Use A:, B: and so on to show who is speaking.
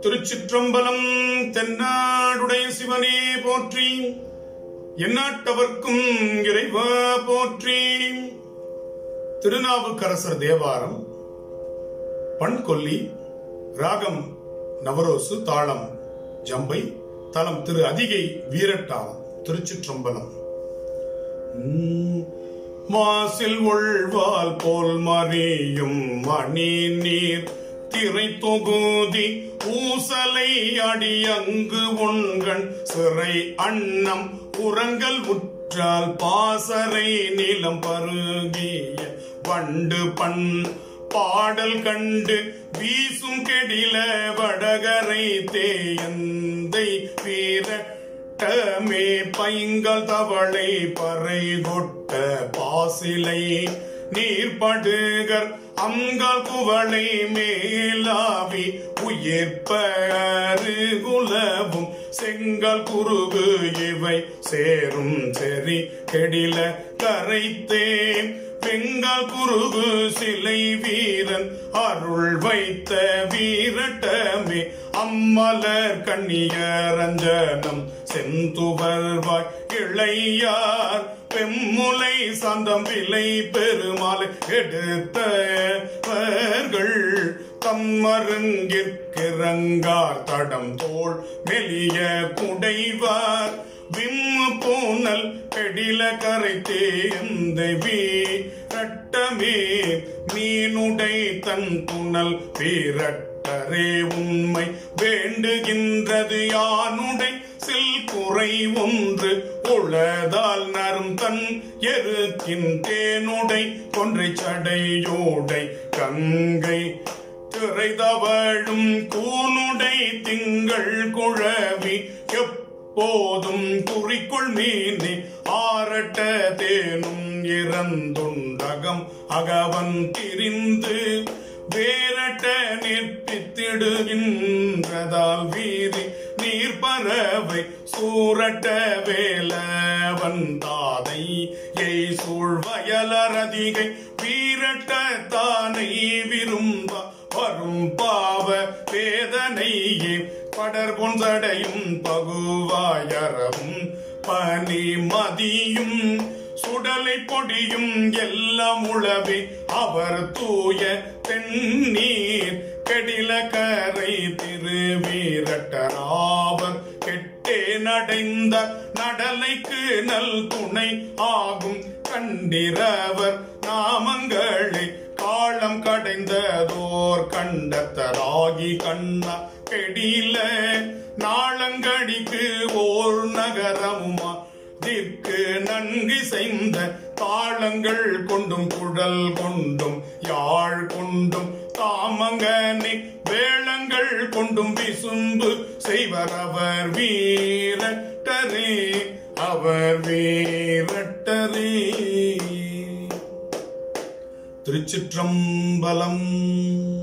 A: திருச்சிற்றம்பலம் தென்னாடுடைய சிவனே போற்றி எந்நாட்டவர்க்கும் இறைவா போற்றி திருநாவுக்கரசர் தேவாரம் பண்கொல்லி ராகம் நவரோசு தாளம் ஜம்பை தலம் திரு அதிகை வீரட்டாளம் திருச்சிற்றம்பலம் உம், மாசில் உள்வால் போல் மறியும் மணி நீர் திரை தொகுதி ஊசலை அடி அங்கு உண்கண் சிறை அன்னம் உரங்கள் உற்றால் பாசறை நிலம் பருகிய வண்டு பண் பாடல் கண்டு வீசும் கெடில வடகரை தேயந்தை வீர டமே பைங்கல் தவளை பறை கொட்ட பாசிலை நீர்படுகர் அங்கால் குவளை மேலாவி உயிர்ப்பரு குலவும் செங்கல் குருகு இவை சேரும் செறி கெடில கரைத்தே பெங்கால் குருகு சிலை வீரன் அருள் வைத்த வீரட்டமே அம்மலர் கண்ணியரஞ்சனம் செந்துவர்வாய் இளையார் பெம்முலை சந்தம் விலை பெருமாளை எடுத்தவர்கள் தம்மருங்கிற்கிறங்கார் தடம் தோள் மெலிய குடைவார் விம்மு பூனல் கெடில கரை தேந்த வீரட்டமே மீனுடை தன் புனல் வீரட்டரே உண்மை வேண்டுகின்றது யானுடை சில் குறை ஒன்று உளதால் நரும் தன் எருக்கின் தேனுடை கொன்றை சடையோடை கங்கை திரைதவழும் கூனுடை திங்கள் குழவி எப்போதும் குறிக்குள் மீனி ஆரட்ட தேனும் இறந்துண்டகம் அகவன் திரிந்து வேரட்ட நிற்பித்திடுகின்றதால் வீதி நீர் பறவை சூரட்ட வேலவன் தாதை எய் சூழ் வயலரதிகை வீரட்ட தானை விரும்ப வரும் பாவ வேதனையே படர் பொன்சடையும் பகுவாயரவும் பனி மதியும் சுடலை பொடியும் எல்லாம் உளவே அவர் தூய தென்னீர் கெடில கரை திருவீரட்டராவர் கெட்டே நடைந்த நடலைக்கு நல் துணை ஆகும் கண்டிரவர் நாமங்களை காலம் கடைந்ததோர் கண்டத்தராகி கண்ணா கெடில நாளங்கடிக்கு ஓர் நகரமுமா திற்கு நன்கு செய்த தாளங்கள் கொண்டும் குடல் கொண்டும் யாழ் கொண்டும் தாமங்கனி வேளங்கள் கொண்டும் விசும்பு செய்வர் அவர் வீரட்டரே அவர் வீரட்டரே திருச்சிற்றம்பலம்